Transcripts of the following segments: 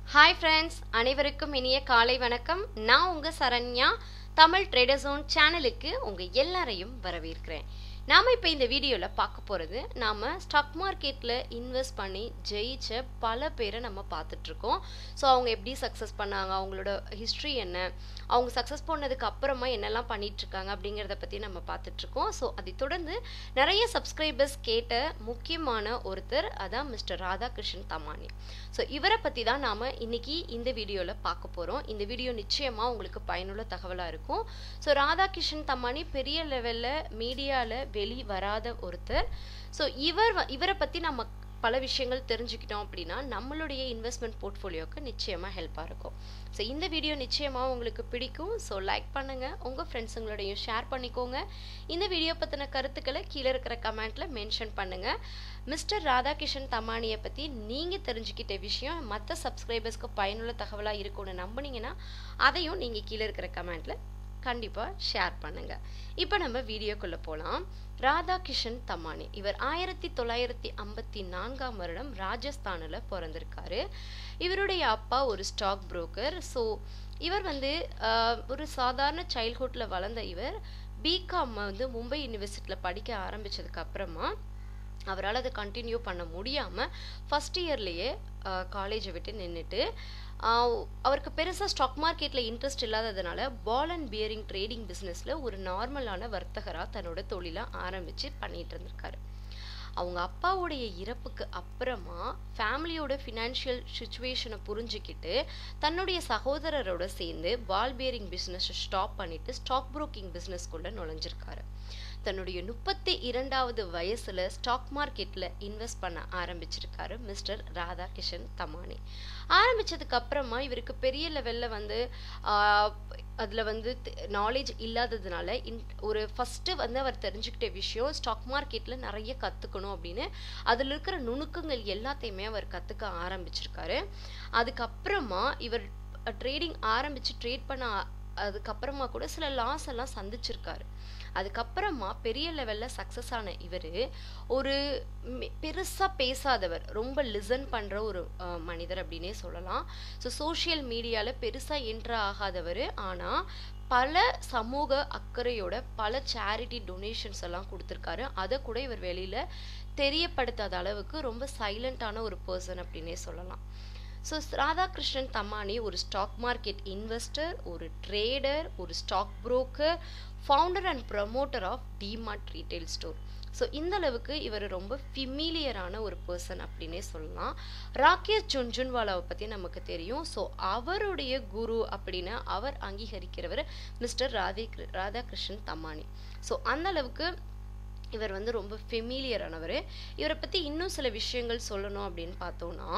hi friends அனைவருக்கும் இனிய காலை வணக்கம் நான் உங்கள் சரண்யா தமிழ் ட்ரேடர் ஜோன் சேனலுக்கு உங்கள் எல்லாரையும் வரவேற்கிறேன் நாம் இப்போ இந்த வீடியோவில் பார்க்க போகிறது நாம் ஸ்டாக் மார்க்கெட்டில் இன்வெஸ்ட் பண்ணி ஜெயிச்ச பல பேரை நம்ம பார்த்துட்ருக்கோம் ஸோ அவங்க எப்படி சக்ஸஸ் பண்ணாங்க அவங்களோட ஹிஸ்ட்ரி என்ன அவங்க சக்ஸஸ் பண்ணதுக்கு அப்புறமா என்னெல்லாம் பண்ணிகிட்ருக்காங்க அப்படிங்கிறத பற்றி நம்ம பார்த்துட்ருக்கோம் ஸோ அதை தொடர்ந்து நிறைய சப்ஸ்கிரைபர்ஸ் கேட்ட முக்கியமான ஒருத்தர் அதான் மிஸ்டர் ராதாகிருஷ்ணன் தமானி ஸோ இவரை பற்றி தான் நாம் இன்னைக்கு இந்த வீடியோவில் பார்க்க போகிறோம் இந்த வீடியோ நிச்சயமாக உங்களுக்கு பயனுள்ள தகவலாக இருக்கும் ஸோ ராதாகிருஷ்ணன் தமானி பெரிய லெவலில் மீடியாவில் வெளி வராத ஒருத்தர் ஸோ இவர் வ- இவரை பற்றி நம்ம பல விஷயங்கள் தெரிஞ்சுக்கிட்டோம் அப்படின்னா நம்மளுடைய இன்வெஸ்ட்மெண்ட் போர்ட்ஃபோலியோக்கு நிச்சயமாக ஹெல்ப்பாக இருக்கும் ஸோ இந்த வீடியோ நிச்சயமாக உங்களுக்கு பிடிக்கும் ஸோ லைக் பண்ணுங்கள் உங்கள் ஃப்ரெண்ட்ஸுங்களோடையும் ஷேர் பண்ணிக்கோங்க இந்த வீடியோ பற்றின கருத்துக்களை கீழே இருக்கிற கமெண்ட்டில் மென்ஷன் பண்ணுங்கள் மிஸ்டர் ராதாகிருஷ்ணன் தமானியை பற்றி நீங்கள் தெரிஞ்சுக்கிட்ட விஷயம் மற்ற சப்ஸ்கிரைபர்ஸ்க்கு பயனுள்ள தகவலாக இருக்கும்னு நம்புனீங்கன்னா அதையும் நீங்கள் கீழே இருக்கிற கமெண்ட்டில் கண்டிப்பாக ஷேர் பண்ணுங்கள் இப்போ நம்ம வீடியோக்குள்ளே போகலாம் ராதாகிருஷ்ணன் தமானி இவர் ஆயிரத்தி தொள்ளாயிரத்தி ஐம்பத்தி நான்காம் வருடம் ராஜஸ்தானில் பிறந்திருக்காரு இவருடைய அப்பா ஒரு ஸ்டாக் புரோக்கர் ஸோ இவர் வந்து ஆஹ், ஒரு சாதாரண சைல்ட்ஹுட்டில் வளர்ந்த இவர் பிகாம் வந்து மும்பை யூனிவர்சிட்டியில் படிக்க ஆரம்பிச்சதுக்கு அப்புறமா அவரால் அதை கண்டினியூ பண்ண முடியாமல் ஃபஸ்ட் இயர்லேயே காலேஜை விட்டு நின்றுட்டு அவருக்கு பெருசாக ஸ்டாக் மார்க்கெட்டில் இன்ட்ரெஸ்ட் இல்லாததுனால பால் அண்ட் பியரிங் ட்ரேடிங் பிஸ்னஸில் ஒரு நார்மலான வர்த்தகராக தன்னோட தொழிலை ஆரம்பித்து பண்ணிட்டு இருந்திருக்காரு அவங்க அப்பாவுடைய இறப்புக்கு அப்புறமா ஃபேமிலியோட ஃபினான்ஷியல் சுச்சுவேஷனை புரிஞ்சுக்கிட்டு தன்னுடைய சகோதரரோட சேர்ந்து பால் பியரிங் பிஸ்னஸை ஸ்டாப் பண்ணிட்டு ஸ்டாக் புரோக்கிங் பிஸ்னஸ்குள்ளே நுழைஞ்சிருக்காரு தன்னுடைய முப்பத்தி இரண்டாவது வயசுல ஸ்டாக் மார்க்கெட்ல இன்வெஸ்ட் பண்ண ஆரம்பிச்சிருக்காரு மிஸ்டர் ராதாகிருஷ்ணன் தமானி ஆரம்பிச்சதுக்கு அப்புறமா இவருக்கு பெரிய லெவல்ல வந்து ஆஹ், அதுல வந்து நாலேஜ் இல்லாததுனால இன் ஒரு ஃபர்ஸ்ட் வந்து அவர் தெரிஞ்சுக்கிட்ட விஷயம் ஸ்டாக் மார்க்கெட்ல நிறைய கத்துக்கணும் அப்படின்னு அதுல இருக்கிற நுணுக்கங்கள் எல்லாத்தையுமே அவர் கத்துக்க ஆரம்பிச்சிருக்காரு அதுக்கப்புறமா இவர் ட்ரேடிங் ஆரம்பிச்சு ட்ரேட் பண்ண ஆ- அதுக்கப்புறமா கூட சில லாஸ் எல்லாம் சந்திச்சிருக்காரு அதுக்கப்புறமா பெரிய லெவலில் சக்ஸஸ் ஆன இவர் ஒரு பெருசாக பேசாதவர் ரொம்ப லிசன் பண்ணுற ஒரு அஹ், மனிதர் அப்படின்னே சொல்லலாம் ஸோ சோஷியல் மீடியாவில் பெருசாக என்ட்ரு ஆகாதவர் ஆனால் பல சமூக அக்கறையோட பல சேரிட்டி டொனேஷன்ஸ் எல்லாம் கொடுத்துருக்காரு அதை கூட இவர் வெளியில் தெரியப்படுத்தாத அளவுக்கு ரொம்ப சைலண்டான ஒரு பர்சன் அப்படின்னே சொல்லலாம் ஸோ ராதாகிருஷ்ணன் தமானி ஒரு ஸ்டாக் மார்க்கெட் இன்வெஸ்டர் ஒரு ட்ரேடர் ஒரு stock broker founder and promoter of DMart retail store so இந்த அளவுக்கு இவர் ரொம்ப ஃபிமிலியரான ஒரு பர்சன் அப்படின்னே சொல்லலாம் ராகேஷ் ஜுன்ஜுன்வாலாவை பற்றி நமக்கு தெரியும் ஸோ அவருடைய குரு அப்படின்னு அவர் அங்கீகரிக்கிறவர் மிஸ்டர் ராதே ராதாகிருஷ்ணன் தமானி ஸோ அந்த அளவுக்கு இவர் வந்து ரொம்ப ஃபெமிலியரானவர் இவரை பற்றி இன்னும் சில விஷயங்கள் சொல்லணும் அப்படின்னு பார்த்தோம்னா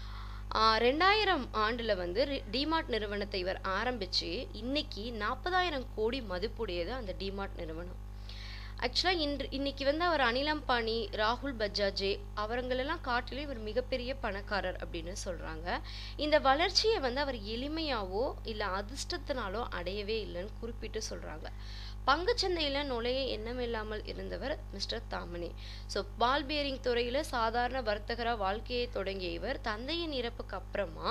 ஆஹ் ரெண்டாயிரம் ஆண்டில் வந்து ரி- டிமார்ட் நிறுவனத்தை இவர் ஆரம்பித்து இன்னைக்கு நாற்பதாயிரம் கோடி மதிப்புடையது அந்த டிமார்ட் நிறுவனம் ஆக்சுவலாக இன்று இன்னைக்கு வந்து அவர் அனில் அம்பானி ராகுல் பஜாஜே அவங்களெல்லாம் காட்டிலும் இவர் மிகப்பெரிய பணக்காரர் அப்படின்னு சொல்கிறாங்க இந்த வளர்ச்சியை வந்து அவர் எளிமையாவோ இல்லை அதிர்ஷ்டத்தினாலோ அடையவே இல்லைன்னு குறிப்பிட்டு சொல்கிறாங்க பங்குச்சந்தையில் நுழைய எண்ணமில்லாமல் இருந்தவர் mister Damani so ball bearing துறையில் சாதாரண வர்த்தகராக வாழ்க்கையை தொடங்கிய இவர் தந்தையின் இறப்புக்கு அப்புறமா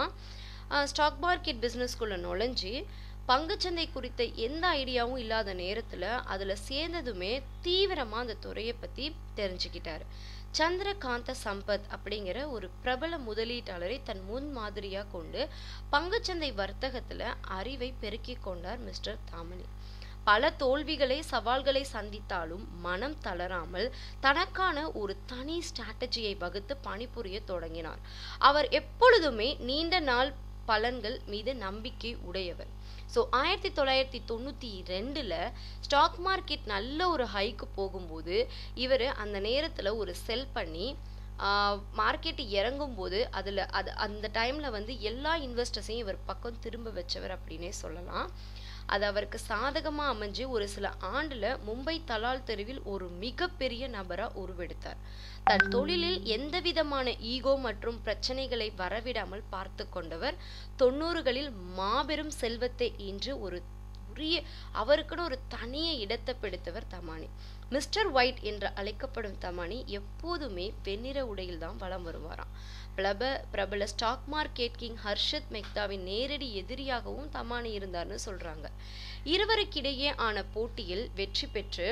ஸ்டாக் மார்க்கெட் பிஸ்னஸ்குள்ளே நுழைஞ்சு பங்குச்சந்தை குறித்த எந்த ஐடியாவும் இல்லாத நேரத்தில் அதில் சேர்ந்ததுமே தீவிரமாக அந்த துறையை பற்றி தெரிஞ்சுக்கிட்டாரு சந்திரகாந்த சம்பத் அப்படிங்கிற ஒரு பிரபல முதலீட்டாளரை தன் முன் மாதிரியாக கொண்டு பங்குச்சந்தை வர்த்தகத்தில் அறிவை பெருக்கிக் கொண்டார் மிஸ்டர் தாமனி பல தோல்விகளை சவால்களை சந்தித்தாலும் மனம் தளராமல் தனக்கான ஒரு தனி ஸ்ட்ராட்டஜியை வகுத்து பணிபுரிய தொடங்கினார் அவர் எப்பொழுதுமே நீண்ட நாள் பலன்கள் மீது நம்பிக்கை உடையவர் ஸோ ஆயிரத்தி தொள்ளாயிரத்தி தொண்ணூற்றி ரெண்டில் ஸ்டாக் மார்க்கெட் நல்ல ஒரு ஹைக்கு போகும்போது இவர் அந்த நேரத்தில் ஒரு செல் பண்ணி மார்க்கெட் இறங்கும்போது அதில் அது அந்த டைமில் வந்து எல்லா இன்வெஸ்டர்ஸையும் இவர் பக்கம் திரும்ப வச்சவர் அப்படின்னே சொல்லலாம் அது அவருக்கு சாதகமாக அமைஞ்சு ஒரு சில ஆண்டுல மும்பை தலால் தெருவில் ஒரு மிகப்பெரிய நபரா உருவெடுத்தார் தன் தொழிலில் எந்த விதமான ஈகோ மற்றும் பிரச்சனைகளை வரவிடாமல் பார்த்து கொண்டவர் தொண்ணூறுகளில் மாபெரும் செல்வத்தை ஈன்று ஒரு உரிய அவருக்குன்னு ஒரு தனிய இடத்தை பிடித்தவர் தமானி மிஸ்டர் ஒயிட் என்று அழைக்கப்படும் தமானி எப்போதுமே வெண்ணிற உடையில் தான் வலம் வருவாராம் பிரப பிரபல ஸ்டாக் மார்க்கெட் கிங் ஹர்ஷத் மெக்தாவின் நேரடி எதிரியாகவும் தமானி இருந்தார்னு சொல்றாங்க இருவருக்கிடையே ஆன போட்டியில் வெற்றி பெற்று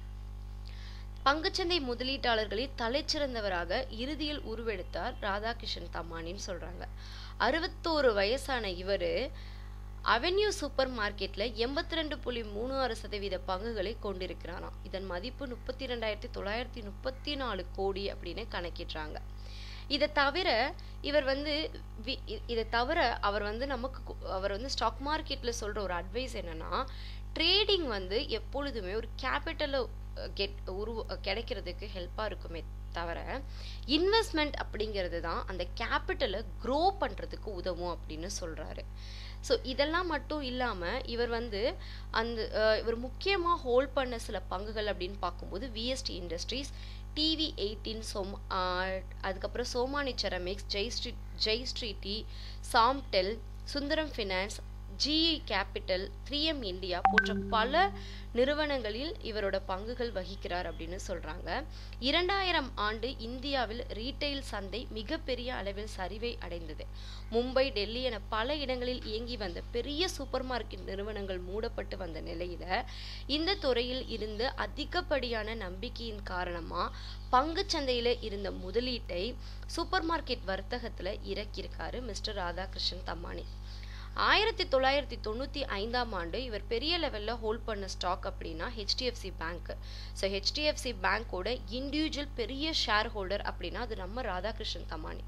பங்குச்சந்தை முதலீட்டாளர்களில் தலைச்சிறந்தவராக இறுதியில் உருவெடுத்தார் ராதாகிருஷ்ணன் தமானின்னு சொல்றாங்க அறுபத்தோரு வயசான இவரு அவென்யூ சூப்பர் மார்க்கெட்ல எண்பத்தி ரெண்டு புள்ளி மூணு ஆறு சதவீத பங்குகளை கொண்டிருக்கிறாராம் இதன் மதிப்பு முப்பத்தி ரெண்டாயிரத்தி தொள்ளாயிரத்தி முப்பத்தி நாலு கோடி அப்படின்னு கணக்கிடுறாங்க இதை தவிர இவர் வந்து இதை தவிர அவர் வந்து நமக்கு அவர் வந்து ஸ்டாக் மார்க்கெட்ல சொல்ற ஒரு அட்வைஸ் என்னன்னா ட்ரேடிங் வந்து எப்பொழுதுமே ஒரு கேபிட்டலை கெட் உருவ கிடைக்கிறதுக்கு ஹெல்ப்பாக இருக்குமே தவிர இன்வெஸ்ட்மெண்ட் அப்படிங்கிறது தான் அந்த கேபிட்டலை க்ரோ பண்ணுறதுக்கு உதவும் அப்படின்னு சொல்கிறாரு ஸோ இதெல்லாம் மட்டும் இல்லாமல் இவர் வந்து அந்த இவர் முக்கியமாக ஹோல்ட் பண்ண சில பங்குகள் அப்படின்னு பார்க்கும்போது விஎஸ்டி இண்டஸ்ட்ரீஸ் டிவி எயிட்டீன் சோம் அதுக்கப்புறம் சோமானி செரமிக்ஸ் ஜெய் ஸ்ட்ரீட் ஜெய் ஸ்ட்ரீட்டி Samtel Sundaram finance GE capital three M India போன்ற பல நிறுவனங்களில் இவரோட பங்குகள் வகிக்கிறார் அப்படின்னு சொல்றாங்க இரண்டாயிரம் ஆண்டு இந்தியாவில் ரீட்டைல் சந்தை மிகப்பெரிய அளவில் சரிவை அடைந்தது மும்பை டெல்லி என பல இடங்களில் இயங்கி வந்த பெரிய சூப்பர் மார்க்கெட் நிறுவனங்கள் மூடப்பட்டு வந்த நிலையில இந்த துறையில் இருந்து அதிகப்படியான நம்பிக்கையின் காரணமா பங்கு சந்தையில இருந்த முதலீட்டை சூப்பர் மார்க்கெட் வர்த்தகத்துல இறக்கியிருக்காரு மிஸ்டர் ராதாகிருஷ்ணன் தம்மானி ஆயிரத்தி தொள்ளாயிரத்தி தொண்ணூற்றி ஐந்தாம் ஆண்டு இவர் பெரிய லெவலில் ஹோல்ட் பண்ண ஸ்டாக் அப்படின்னா ஹெச்டிஎஃப்சி பேங்க் ஸோ ஹெச்டிஎஃப்சி பேங்க்கோட இண்டிவிஜுவல் பெரிய ஷேர் ஹோல்டர் அப்படின்னா அது நம்ம ராதாகிருஷ்ணன் தமானி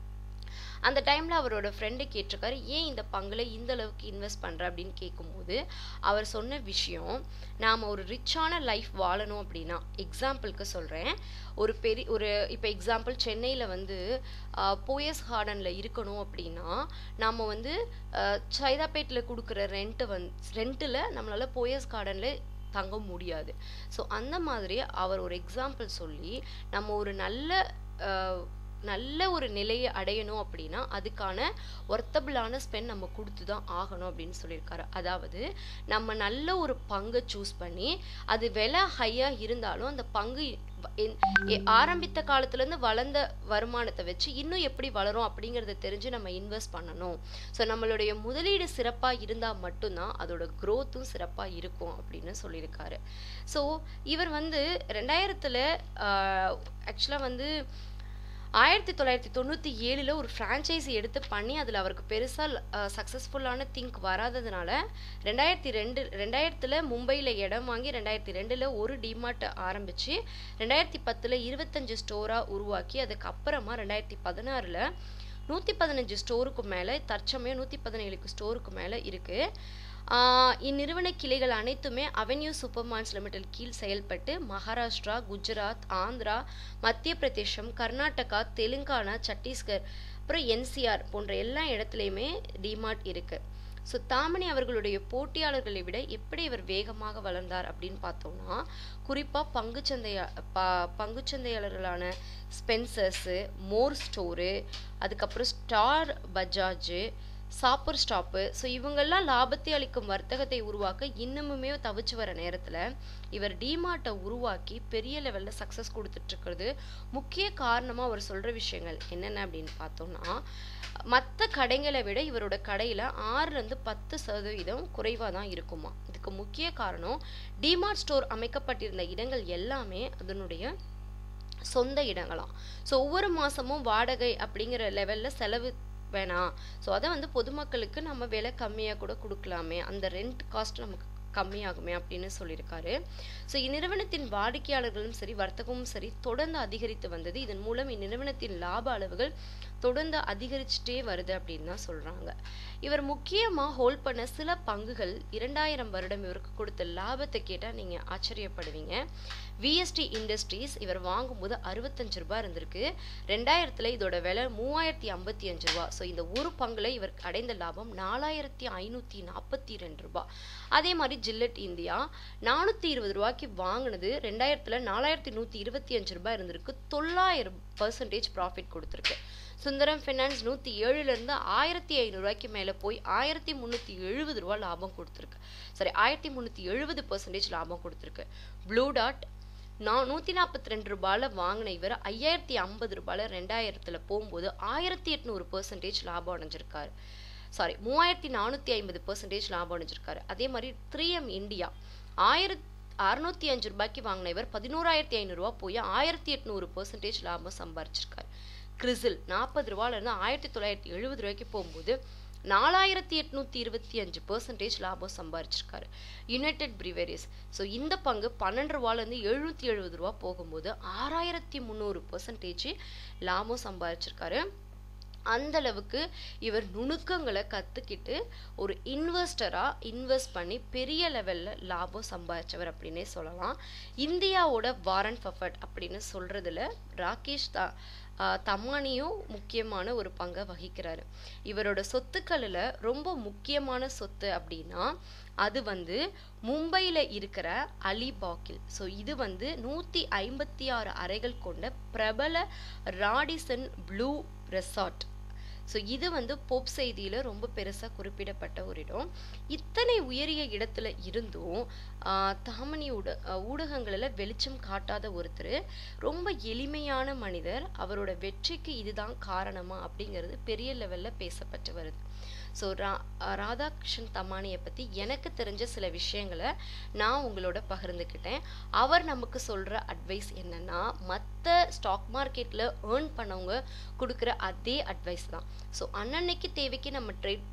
அந்த டைமில் அவரோட ஃப்ரெண்டு கேட்டிருக்காரு ஏன் இந்த பங்கில் இந்த அளவுக்கு இன்வெஸ்ட் பண்ணுற அப்படின்னு கேட்கும்போது அவர் சொன்ன விஷயம் நாம் ஒரு ரிச்சான லைஃப் வாழணும் அப்படின்னா எக்ஸாம்பிளுக்கு சொல்கிறேன் ஒரு பெரிய ஒரு இப்போ எக்ஸாம்பிள் சென்னையில் வந்து போயஸ் கார்டனில் இருக்கணும் அப்படின்னா நாம் வந்து சைதாப்பேட்டில் கொடுக்குற ரெண்ட்டு வந் ரெண்ட்டில் நம்மளால் போயஸ் கார்டனில் தங்க முடியாது ஸோ அந்த மாதிரி அவர் ஒரு எக்ஸாம்பிள் சொல்லி நம்ம ஒரு நல்ல நல்ல ஒரு நிலையை அடையணும் அப்படின்னா அதுக்கான ஒர்த்தபிளான ஸ்பெண்ட் நம்ம கொடுத்து தான் ஆகணும் அப்படின்னு சொல்லியிருக்காரு அதாவது நம்ம நல்ல ஒரு பங்கை சூஸ் பண்ணி அது விலை ஹையாக இருந்தாலும் அந்த பங்கு ஆரம்பித்த காலத்துலேருந்து வளர்ந்த வருமானத்தை வச்சு இன்னும் எப்படி வளரும் அப்படிங்கிறத தெரிஞ்சு நம்ம இன்வெஸ்ட் பண்ணணும் ஸோ நம்மளுடைய முதலீடு சிறப்பாக இருந்தால் மட்டும்தான் அதோட க்ரோத்தும் சிறப்பாக இருக்கும் அப்படின்னு சொல்லியிருக்காரு ஸோ இவர் வந்து ரெண்டாயிரத்தில் ஆக்சுவலாக வந்து ஆயிரத்தி தொள்ளாயிரத்தி தொண்ணூற்றி ஏழில் ஒரு ஃப்ரான்ச்சைஸி எடுத்து பண்ணி அதில் அவருக்கு பெருசாக சக்ஸஸ்ஃபுல்லான திங்க் வராததுனால ரெண்டாயிரத்தி ரெண்டு ரெண்டாயிரத்தில் மும்பையில் இடம் வாங்கி ரெண்டாயிரத்தி ரெண்டில் ஒரு டிமார்ட் ஆரம்பித்து ரெண்டாயிரத்தி பத்தில் இருபத்தஞ்சு ஸ்டோராக உருவாக்கி அதுக்கப்புறமா ரெண்டாயிரத்தி பதினாறில் நூற்றி பதினஞ்சு ஸ்டோருக்கு மேலே தற்சமயம் நூற்றி பதினேழுக்கு ஸ்டோருக்கு மேலே இருக்குது இந்நிறுவன கிளைகள் அனைத்துமே அவென்யூ சூப்பர் மார்ட்ஸ் லிமிடெட் கீழ் செயல்பட்டு மகாராஷ்டிரா குஜராத் ஆந்திரா மத்திய பிரதேசம் கர்நாடகா தெலுங்கானா சத்தீஸ்கர் அப்புறம் என்சிஆர் போன்ற எல்லா இடத்துலையுமே டிமார்ட் இருக்கு ஸோ தாமணி அவர்களுடைய போட்டியாளர்களை விட எப்படி இவர் வேகமாக வளர்ந்தார் அப்படின்னு பார்த்தோம்னா குறிப்பாக பங்குச்சந்தையா ப பங்குச்சந்தையாளர்களான ஸ்பென்சர்ஸு மோர் ஸ்டோரு அதுக்கப்புறம் Star Bajaj Shoppers Stop so இவங்கெல்லாம் லாபத்தை அளிக்கும் வர்த்தகத்தை உருவாக்க இன்னமுமே தவிச்சு வர நேரத்தில் இவர் டிமார்ட்டை உருவாக்கி பெரிய லெவலில் சக்ஸஸ் கொடுத்துட்ருக்கிறது முக்கிய காரணமாக அவர் சொல்கிற விஷயங்கள் என்னென்ன அப்படின்னு பார்த்தோம்னா மற்ற கடைகளை விட இவரோட கடையில் ஆறுலேருந்து பத்து சதவீதம் குறைவாக தான் இருக்குமா இதுக்கு முக்கிய காரணம் டிமார்ட் ஸ்டோர் அமைக்கப்பட்டிருந்த இடங்கள் எல்லாமே அதனுடைய சொந்த இடங்களாம் ஸோ ஒவ்வொரு மாதமும் வாடகை அப்படிங்கிற லெவலில் செலவு வேணாம் ஸோ அதை வந்து பொதுமக்களுக்கு நம்ம விலை கம்மியாக கூட கொடுக்கலாமே அந்த ரெண்ட் காஸ்ட் நமக்கு கம்மியாகுமே அப்படின்னு சொல்லியிருக்காரு ஸோ இந்நிறுவனத்தின் வாடிக்கையாளர்களும் சரி வர்த்தகமும் சரி தொடர்ந்து அதிகரித்து வந்தது இதன் மூலம் இந்நிறுவனத்தின் லாப அளவுகள் தொடர்ந்து அதிகரிச்சுட்டே வருது அப்படின்னு தான் சொல்கிறாங்க இவர் முக்கியமாக ஹோல்ட் பண்ண சில பங்குகள் இரண்டாயிரம் வருடம் இவருக்கு கொடுத்த லாபத்தை கேட்டால் நீங்கள் ஆச்சரியப்படுவீங்க விஎஸ்டி இண்டஸ்ட்ரீஸ் இவர் வாங்கும்போது அறுபத்தஞ்சு ரூபாய் இருந்திருக்கு ரெண்டாயிரத்தில் இதோட விலை மூவாயிரத்தி ஐம்பத்தி அஞ்சு ரூபா ஸோ இந்த ஒரு பங்குல இவர் அடைந்த லாபம் நாலாயிரத்தி ஐநூற்றி நாற்பத்தி ரெண்டு ரூபாய் அதே மாதிரி ஜில்லட் இந்தியா நானூற்றி இருபது ரூபாய்க்கு வாங்கினது ரெண்டாயிரத்தில் நாலாயிரத்தி நூற்றி இருபத்தி அஞ்சு ரூபாய் இருந்திருக்கு தொள்ளாயிரம் பர்சன்டேஜ் ப்ராஃபிட் கொடுத்துருக்கு சுந்தரம் ஃபினான்ஸ் நூற்றி ஏழுலேருந்து ஆயிரத்தி ஐநூறுரூவாய்க்கு மேலே போய் ஆயிரத்தி முந்நூற்றி எழுபது ரூபா லாபம் கொடுத்துருக்கு சரி ஆயிரத்தி முந்நூற்றி எழுபது பர்சன்டேஜ் லாபம் கொடுத்துருக்கு ப்ளூ டாட் நான் நூற்றி நாற்பத்தி ரெண்டு ரூபாயில் வாங்கின இவர் ஐயாயிரத்தி ஐம்பது ரூபாயில் ரெண்டாயிரத்தில் போகும்போது ஆயிரத்தி எட்நூறு பர்சன்டேஜ் லாபம் அடைஞ்சிருக்காரு சாரி மூவாயிரத்தி நானூற்றி ஐம்பது பர்சன்டேஜ் லாபம் அடைஞ்சிருக்காரு அதே மாதிரி த்ரீ எம் இந்தியா ஆயிரத்தி அறுநூத்தி அஞ்சு ரூபாய்க்கு வாங்கின இவர் பதினோராயிரத்தி ஐநூறுரூவா போய் ஆயிரத்தி எட்நூறு பர்சன்டேஜ் லாபம் சம்பாரிச்சிருக்காரு கிறிசில் நாற்பது ரூபாலேருந்து ஆயிரத்தி தொள்ளாயிரத்தி எழுபது ரூபாய்க்கு போகும்போது நாலாயிரத்தி எட்நூத்தி இருபத்தி அஞ்சு பர்சன்டேஜ் லாபம் சம்பாரிச்சிருக்காரு யுனைடெட் பிரிவரிஸ் ஸோ இந்த பங்கு பன்னெண்டு ரூபாலேருந்து எழுநூத்தி எழுபது ரூபா போகும்போது ஆறாயிரத்தி முந்நூறு பர்சன்டேஜ் லாபம் சம்பாரிச்சிருக்காரு அந்த அளவுக்கு இவர் நுணுக்கங்களை கற்றுக்கிட்டு ஒரு இன்வெஸ்டராக இன்வெஸ்ட் பண்ணி பெரிய லெவலில் லாபம் சம்பாதிச்சவர் அப்படின்னே சொல்லலாம் இந்தியாவோட வாரன் ஃபஃபட் அப்படின்னு சொல்கிறதுல ராகேஷ் தா தமானியும் முக்கியமான ஒரு பங்கை வகிக்கிறாரு இவரோட சொத்துக்களில் ரொம்ப முக்கியமான சொத்து அப்படின்னா அது வந்து மும்பையில் இருக்கிற அலிபாக்கில் ஸோ இது வந்து நூற்றி ஐம்பத்தி ஆறு அறைகள் கொண்ட பிரபல ராடிசன் ப்ளூ ரெசார்ட் ஸோ இது வந்து போப் செய்தியில் ரொம்ப பெருசாக குறிப்பிடப்பட்ட ஒரு இடம் இத்தனை உயரிய இடத்துல இருந்தும் தாமணி ஊட ஊடகங்களில் வெளிச்சம் காட்டாத ஒருத்தர் ரொம்ப எளிமையான மனிதர் அவரோட வெற்றிக்கு இதுதான் காரணமா அப்படிங்கிறது பெரிய லெவலில் பேசப்பட்டு வருது ஸோ ரா ராதாகிருஷ்ணன் தமானியை பற்றி எனக்கு தெரிஞ்ச சில விஷயங்களை நான் உங்களோட பகிர்ந்துக்கிட்டேன் அவர் நமக்கு சொல்கிற அட்வைஸ் என்னென்னா மற்ற ஸ்டாக் மார்க்கெட்டில் ஏர்ன் பண்ணவங்க கொடுக்குற அதே அட்வைஸ் தான் ஸோ அன்னன்னைக்கு தேவைக்கு நம்ம ட்ரேட்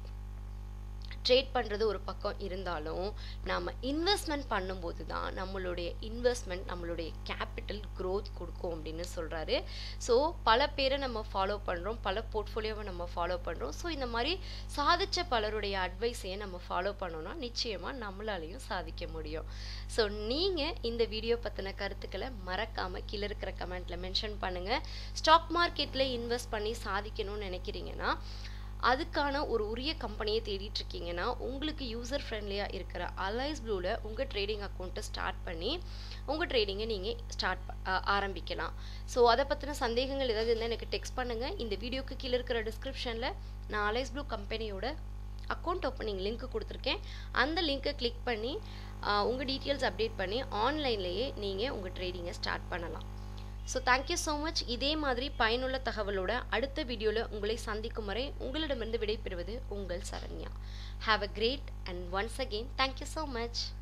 ட்ரேட் பண்ணுறது ஒரு பக்கம் இருந்தாலும் நாம் இன்வெஸ்ட்மெண்ட் பண்ணும்போது தான் நம்மளுடைய இன்வெஸ்ட்மெண்ட் நம்மளுடைய கேபிட்டல் க்ரோத் கொடுக்கும் அப்படின்னு சொல்கிறாரு ஸோ பல பேரை நம்ம ஃபாலோ பண்ணுறோம் பல போர்ட்ஃபோலியோவை நம்ம ஃபாலோ பண்ணுறோம் ஸோ இந்த மாதிரி சாதித்த பலருடைய அட்வைஸையே நம்ம ஃபாலோ பண்ணோம்னா நிச்சயமாக நம்மளாலையும் சாதிக்க முடியும் ஸோ நீங்கள் இந்த வீடியோ பற்றின கருத்துக்களை மறக்காமல் கீழே இருக்கிற கமெண்ட்டில் மென்ஷன் பண்ணுங்கள் ஸ்டாக் மார்க்கெட்டில் இன்வெஸ்ட் பண்ணி சாதிக்கணும்னு நினைக்கிறீங்கன்னா அதுக்கான ஒரு உரிய கம்பெனியை தேடிட்டு இருக்கீங்கன்னா உங்களுக்கு யூசர் ஃப்ரெண்ட்லியாக இருக்கிற அலைஸ் ப்ளூவில் உங்கள் ட்ரேடிங் அக்கௌண்ட்டை ஸ்டார்ட் பண்ணி உங்கள் ட்ரேடிங்கை நீங்கள் ஸ்டார்ட் ஆரம்பிக்கலாம் ஸோ அதை பற்றின சந்தேகங்கள் ஏதாவது இருந்தால் எனக்கு டெக்ஸ்ட் பண்ணுங்கள் இந்த வீடியோக்கு கீழே இருக்கிற டிஸ்கிரிப்ஷனில் நான் அலைஸ் ப்ளூ கம்பெனியோட அக்கௌண்ட் ஓப்பனிங் லிங்க் கொடுத்துருக்கேன் அந்த லிங்க்கை கிளிக் பண்ணி உங்கள் டீட்டெயில்ஸ் அப்டேட் பண்ணி ஆன்லைன்லேயே நீங்கள் உங்கள் ட்ரேடிங்கை ஸ்டார்ட் பண்ணலாம் ஸோ தேங்க்யூ ஸோ மச் இதே மாதிரி பயனுள்ள தகவலோட அடுத்த வீடியோவில் உங்களை சந்திக்கும் வரை உங்களிடமிருந்து விடைபெறுவது உங்கள் Saranya have a great and once again thank you so much